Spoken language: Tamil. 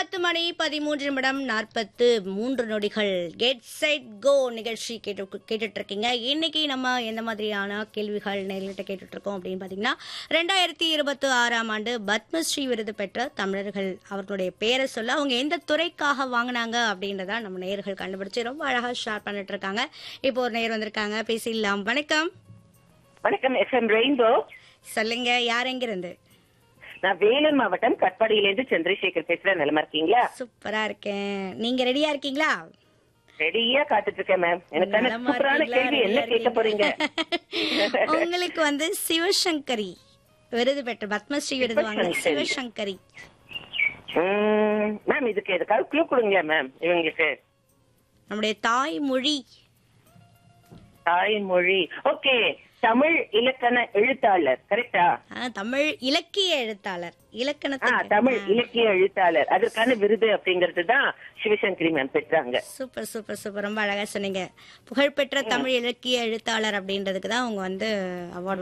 பத்து மணி பதிமூன்று நிமிடம் நாற்பத்து மூன்று நொடிகள் கெட் செட் கோ நிகழ்ச்சி கேட்டு கேட்டுட்டு இருக்கீங்க இன்னைக்கு நம்ம எந்த மாதிரியான கேள்விகள் நேரிட்ட கேட்டுட்டு இருக்கோம் அப்படின்னு பாத்தீங்கன்னா ரெண்டாயிரத்தி இருபத்தி ஆறாம் ஆண்டு பத்மஸ்ரீ விருது பெற்ற தமிழர்கள் அவர்களுடைய பேரை சொல்ல அவங்க எந்த துறைக்காக வாங்கினாங்க அப்படின்றத நம்ம நேயர்கள் கண்டுபிடிச்சு ரொம்ப அழகா ஷேர் பண்ணிட்டு இருக்காங்க இப்போ ஒரு நேர் வந்திருக்காங்க பேசிடலாம் வணக்கம் வணக்கம் எஃப்எம் ரெயின்போ சொல்லுங்க யார் எங்கிருந்து நான் வேலூர் மாவட்டம் கட்பாடியிலேருந்து சந்திரசேகர் பேசுறேன் நிலமா இருக்கீங்களா சூப்பரா இருக்கேன் நீங்க ரெடியா இருக்கீங்களா ரெடியா காத்துட்டு இருக்கேன் மேம் எனக்கான நலமா சூப்பரான இருக்கீங்களா? கேள்வி என்ன ரெடியா கேட்க போறீங்க இருக்கீங்க? உங்களுக்கு வந்து சிவசங்கரி விருது பெற்ற பத்மஸ்ரீ விருது வாங்க சிவசங்கரி. சிவசங்கரி உம், மேம் இதுக்கு எதுக்காவது க்ளூ கொடுங்க மேம் இவங்களுக்கு நம்முடைய தாய்மொழி தாய்மொழி ஓகே தமிழ் இலக்கண எழுத்தாளர் கரெக்டா ஆ, தமிழ் இலக்கிய எழுத்தாளர் ஆ இலக்கணத்துக்கு தமிழ் இலக்கிய எழுத்தாளர் அதற்கான விருது அப்படிங்கிறது தான் சிவசங்கரி மேம் பெற்றாங்க சூப்பர் சூப்பர் சூப்பர் ரொம்ப அழகா சொன்னீங்க புகழ்பெற்ற தமிழ் இலக்கிய எழுத்தாளர் அப்படின்றதுக்கு தான் அவங்க வந்து அவார்ட்